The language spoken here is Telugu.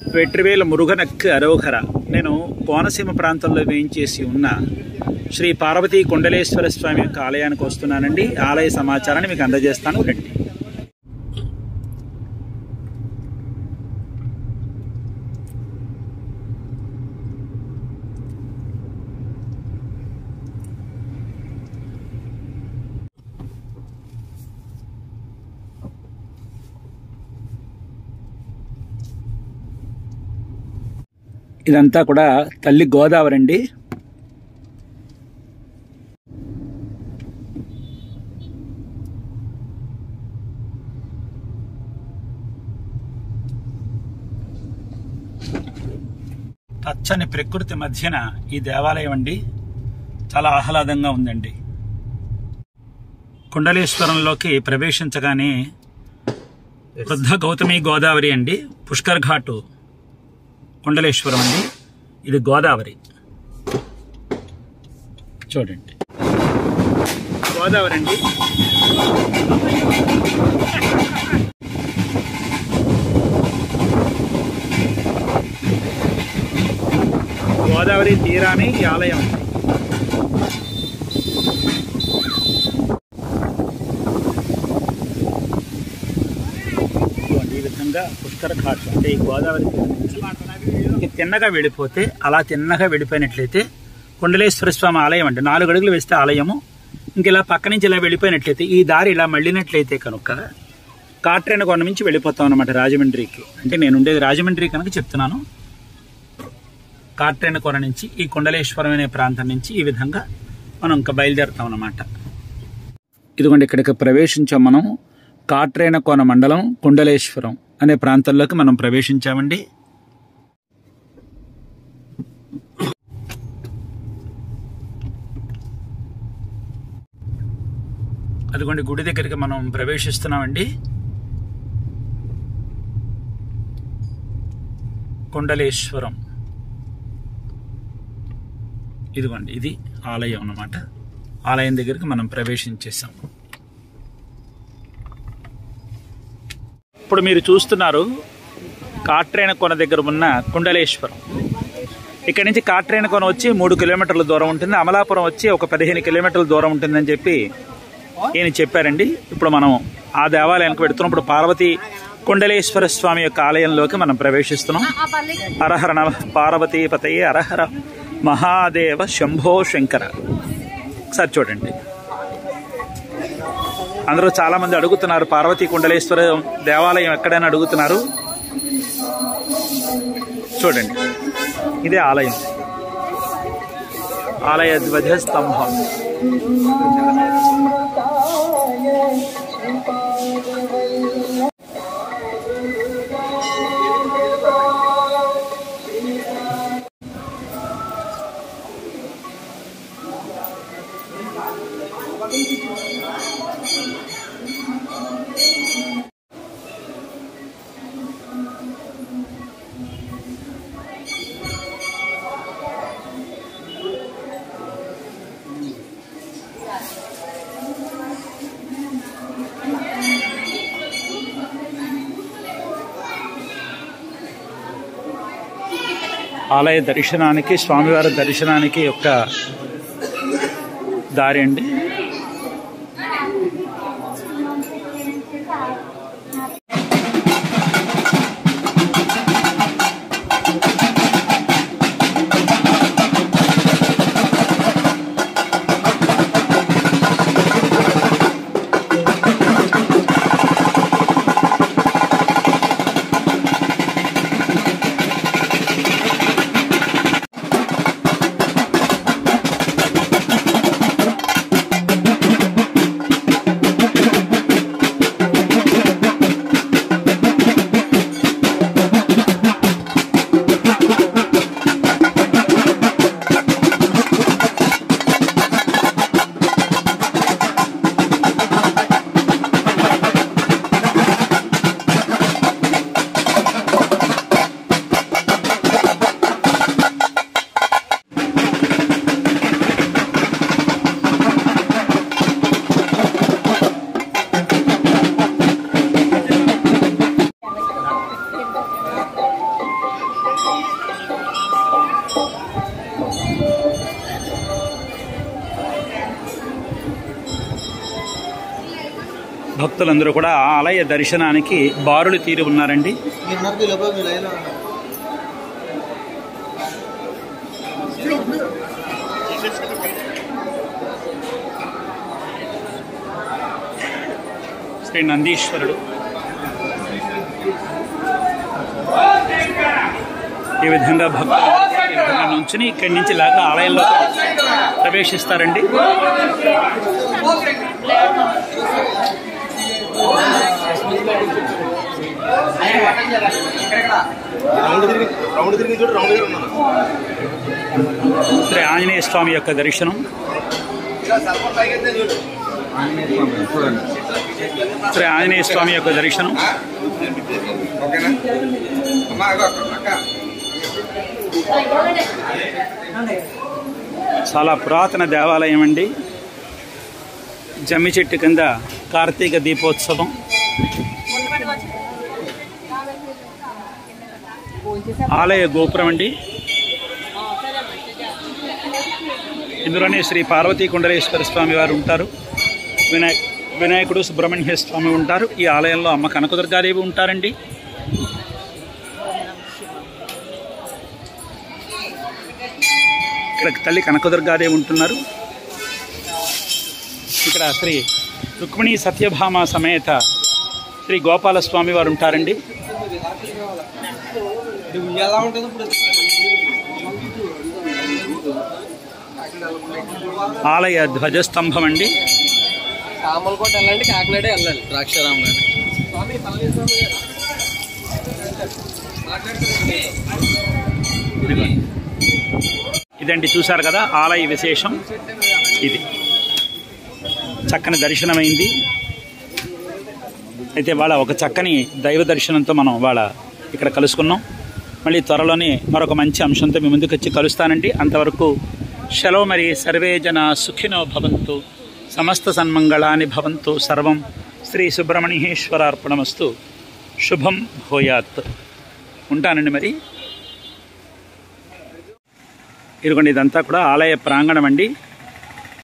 వెట్రివేల మురుగనక్ అరోహర నేను కోనసీమ ప్రాంతంలో వేయించేసి ఉన్న శ్రీ పార్వతీ కుండలేశ్వర స్వామి యొక్క ఆలయానికి వస్తున్నానండి ఆలయ సమాచారాన్ని మీకు అందజేస్తాను రండి ఇదంతా కూడా తల్లి గోదావరి అండి పచ్చని ప్రకృతి మధ్యన ఈ దేవాలయం అండి చాలా ఆహ్లాదంగా ఉందండి కుండలేశ్వరంలోకి ప్రవేశించగానే వృద్ధ గౌతమి గోదావరి అండి పుష్కర్ ఘాటు కుండలేశ్వరం అండి ఇది గోదావరి చూడండి గోదావరి అండి గోదావరి తీరాని ఈ ఆలయం ఉంది. ఇదిగోండి, ఈ విధంగా పుష్కర ఘాట్ అంటే ఈ గోదావరి తీరం నుంచి ఇది తిన్నగా వెళ్ళిపోతే అలా తిన్నగా వెళ్ళిపోయినట్లయితే కుండలేశ్వర స్వామి ఆలయం అంటే నాలుగు అడుగులు వేస్తే ఆలయము ఇంక ఇలా పక్క నుంచి ఇలా వెళ్ళిపోయినట్లయితే ఈ దారి ఇలా మళ్ళినట్లయితే కనుక కాట్రేన కొండ నుంచి వెళ్ళిపోతాం అనమాట రాజమండ్రికి అంటే నేను ఉండేది రాజమండ్రి కనుక చెప్తున్నాను కాట్రేన కొన నుంచి ఈ కుండలేశ్వరం అనే ప్రాంతం నుంచి ఈ విధంగా మనం ఇంకా బయలుదేరుతాం అన్నమాట ఇదిగోండి ఇక్కడికి ప్రవేశించాం మనం కాట్రేన కోన మండలం కుండలేశ్వరం అనే ప్రాంతంలోకి మనం ప్రవేశించామండి అదిగోండి గుడి దగ్గరికి మనం ప్రవేశిస్తున్నామండి కుండలేశ్వరం ఇదిగోండి ఇది ఆలయం అన్నమాట ఆలయం దగ్గరికి మనం ప్రవేశించేసాం ఇప్పుడు మీరు చూస్తున్నారు కాట్రేన కొన దగ్గర ఉన్న కుండలేశ్వరం ఇక్కడ నుంచి కాట్రేన కొన వచ్చి మూడు కిలోమీటర్ల దూరం ఉంటుంది అమలాపురం వచ్చి ఒక పదిహేను కిలోమీటర్ల దూరం ఉంటుందని చెప్పి ఈయన చెప్పారండి ఇప్పుడు మనం ఆ దేవాలయానికి పెడుతున్నాం ఇప్పుడు పార్వతి కుండలేశ్వర స్వామి యొక్క ఆలయంలోకి మనం ప్రవేశిస్తున్నాం హరహర నమ పార్వతీ పతయే హరహర మహాదేవ శంభో శంకర ఒకసారి చూడండి అందరూ చాలా మంది అడుగుతున్నారు పార్వతీ కుండలేశ్వర దేవాలయం ఎక్కడైనా అడుగుతున్నారు చూడండి ఇదే ఆలయం ఆలయ ధ్వజ స్తంభం ఆలయ దర్శనానికి స్వామివారి దర్శనానికి యొక్క దారి అండి భక్తులందరూ కూడా ఆ ఆలయ దర్శనానికి బారులు తీరి ఉన్నారండి गिरनार के लोगों में लाइन శ్రీ నందీశ్వరుడు ఈ విధంగా భక్తులు ఈ విధంగా నుంచుని ఇక్కడి నుంచి లాగా ఆలయంలో ప్రవేశిస్తారండి రౌండ్ తిరిగి రౌండ్ తిరిగి చూడు రౌండ్ తిరిగి ఉన్నాను శ్రీ ఆంజనేయ స్వామి యొక్క దర్శనం శ్రీ ఆంజనేయ స్వామి యొక్క దర్శనం ఓకేనా అమ్మా అగో అక్క చాలా పురాతన దేవాలయం అండి జమ్మి చెట్టు కింద కార్తీక దీపోత్సవం ఆలయ గోపురం అండి ఇందులోనే శ్రీ పార్వతీ కుండలేశ్వర స్వామి వారు ఉంటారు వినాయక్ వినాయకుడు సుబ్రహ్మణ్య స్వామి ఉంటారు ఈ ఆలయంలో అమ్మ కనకదుర్గాదేవి ఉంటారండి ఇక్కడ తల్లి కనకదుర్గాదేవి ఉంటున్నారు ఇక్కడ శ్రీ రుక్మిణి సత్యభామ సమేత శ్రీ గోపాలస్వామి వారు ఉంటారండి ఎలా ఉంటుంది ఇప్పుడు ఆలయ ధ్వజస్తంభం అండి సామలకోట వెళ్ళాలంటే కాకినాడ వెళ్ళాలి ద్రాక్షారాం గారు ఇదిగో. ఇదండి చూసారు కదా ఆలయ విశేషం ఇది చక్కని దర్శనమైంది అయితే వాళ్ళ ఒక చక్కని దైవ దర్శనంతో మనం వాళ్ళ ఇక్కడ కలుసుకున్నాం మళ్ళీ త్వరలోనే మరొక మంచి అంశంతో మీ ముందుకు వచ్చి కలుస్తానండి అంతవరకు సెలవు మరి సర్వే జన సుఖినో భవంతు సమస్త సన్మంగళాని భవంతు సర్వం శ్రీ సుబ్రహ్మణ్యేశ్వరార్పణమస్తు శుభం భూయాత్ ఉంటానండి మరి ఇదిగోండి ఇదంతా కూడా ఆలయ ప్రాంగణం అండి